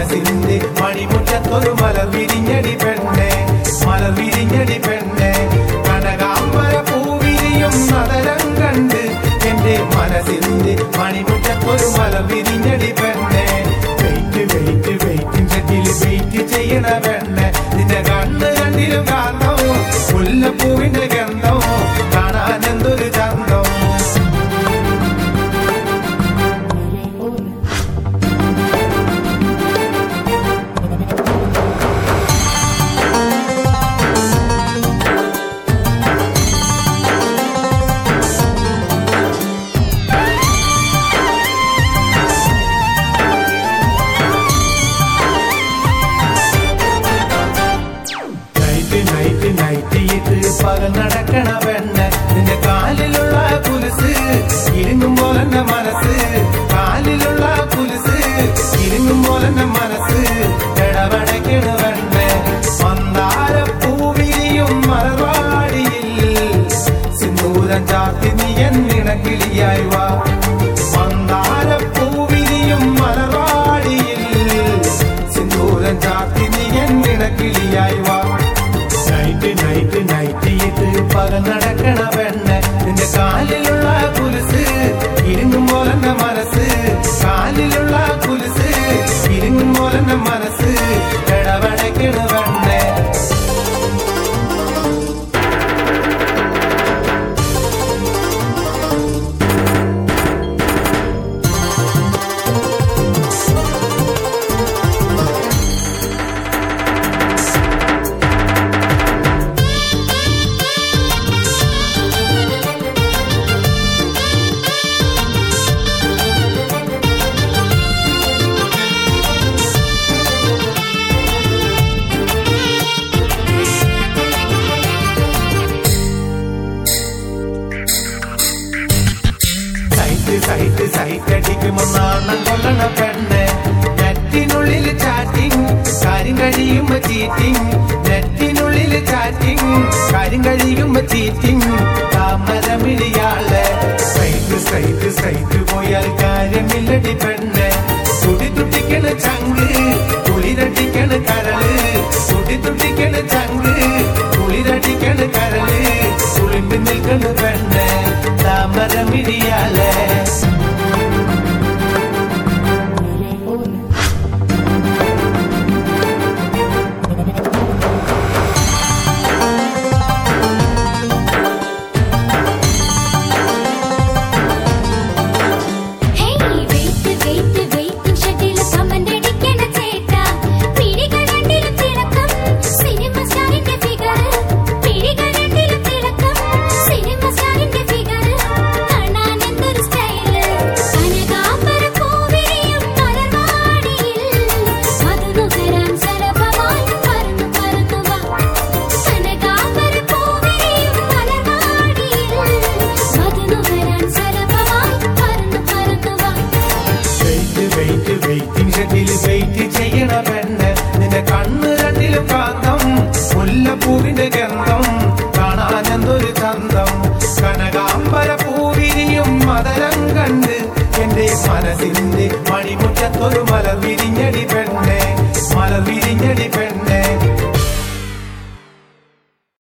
മനസ്സിന്റെ മണിമുറ്റത്തൊരു മലർ വിരിഞ്ഞടി പെണ്ണെ മലർ വിരിഞ്ഞടി പെണ്ണെ കനകാമ്പര പൂവിരിയും നഗരം കണ്ട് എന്റെ മനസ്സിന്റെ മണിമുറ്റത്തൊരു മലർ വിരിഞ്ഞടി പെണ്ണെ വെയിറ്റ് വെയിറ്റ് വെയിറ്റിംഗ് ഷെഡിൽ വെയിറ്റ് ചെയ്യണ പെണ്ണെ നിന്റെ കണ്ണ് കണ്ടിലും കാന്തവും മുല്ലപ്പൂവിന്റെ ഗന്ധവും കാണാൻ എന്തൊരു ചന്തവും നൈറ്റ് നൈറ്റ് നൈറ്റ് ഇത് പകൽ നടക്കണ പെണ്ണ് നിന്റെ കാലിലുള്ള കുലുസ് ഇരുങ്ങും പോലെന്നെ മനസ്സ് കാലിലുള്ള കുലുസ് ഇരുങ്ങും പോലെന്നെ മനസ്സ് ഇടപെടക്കണ പെണ്ണ് മന്ദാര പൂവിരിയും മലർവാടിയിൽ സിന്ദൂരം ചാത്തി നീ എന്നിണക്കിളിയായി വാ മന്ദാര പൂവിരിയും മലർവാടിയിൽ സിന്ദൂരം ചാത്തി നീ എന്നിണക്കിളിയായി വാ നൈറ്റ് നൈറ്റ് നൈറ്റ് ഇത് പകൽ നടക്കണ പെണ്ണ് നിന്റെ കാലിലുള്ള കുലുസ് ഇരുങ്ങും പോലെന്നെ മനസ്സ് കാലിലുള്ള കുലുസ് ഇരുങ്ങും പോലെന്നെ മനസ്സ് ഇടപെടക്കണ പെണ്ണെ സൈറ്റ് സൈറ്റ് സൈറ്റ് അടിക്കുമെന്നാണ് കൊല്ലണ പെണ്ണ് നെറ്റിനുള്ളിൽ ചാറ്റിംഗ് കാര്യം കഴിയുമ്പോ ചീറ്റിംഗ് നെറ്റിനുള്ളിൽ ചാറ്റിംഗ് കാര്യം കഴിയുമ്പോ ചീറ്റിംഗ് താമരമിഴിയാള് സൈറ്റ് സൈറ്റ് സൈറ്റ് പോയാൽ കാര്യമില്ലടി പെണ്ണ് തുടി തുട്ടിക്കണ ചങ്ക് കുളിരടിക്കണ കരള് തുടി തുട്ടിക്കണ ചങ്ക് കുളിരടിക്കണ കരള് തുളിമ്പി നിൽക്കണ പെണ്ണ് താമരമിഴിയാളെ ഹേയ് വെയിറ്റ് വെയിറ്റ് വെയിറ്റിംഗ് ഷെഡിൽ കമന്റ് അടിക്കണ ചേട്ടാ പിടികൾ രണ്ടിലും തിളക്കം സിനിമ സ്റ്റാറിന്റെ ഫിഗർ പിടികൾ രണ്ടിലും തിളക്കം സിനിമ സ്റ്റാറിന്റെ ഫിഗർ കാണാൻ എന്തൊരു സ്റ്റൈല് കനകാംബര പൂവിരിയും മലർവാടിയിൽ മധുനുകരാൻ സരഭമായി പറന്നു പറന്നു വാ കനകാംബര പൂവിരിയും മലർവാടിയിൽ മധുനുകരാൻ സരഭമായി പറന്നു പറന്നു വാ വെയിറ്റ് വെയിറ്റ് വെയിറ്റിംഗ് ഷെഡിൽ വെയിറ്റ് ചെയ്യണ പെണ്ണ് നിന്റെ കണ്ണ് രണ്ടിലും കാന്തം മുല്ലപ്പൂവിന്റെ ഗന്ധം കാണാൻ എന്തൊരു ചന്തം കനകാംബര പൂവിരിയും മതരം കണ്ട് എന്റെ മനസ്സിന്റെ മണിമുറ്റത്തൊരു മലർ വിരിഞ്ഞടി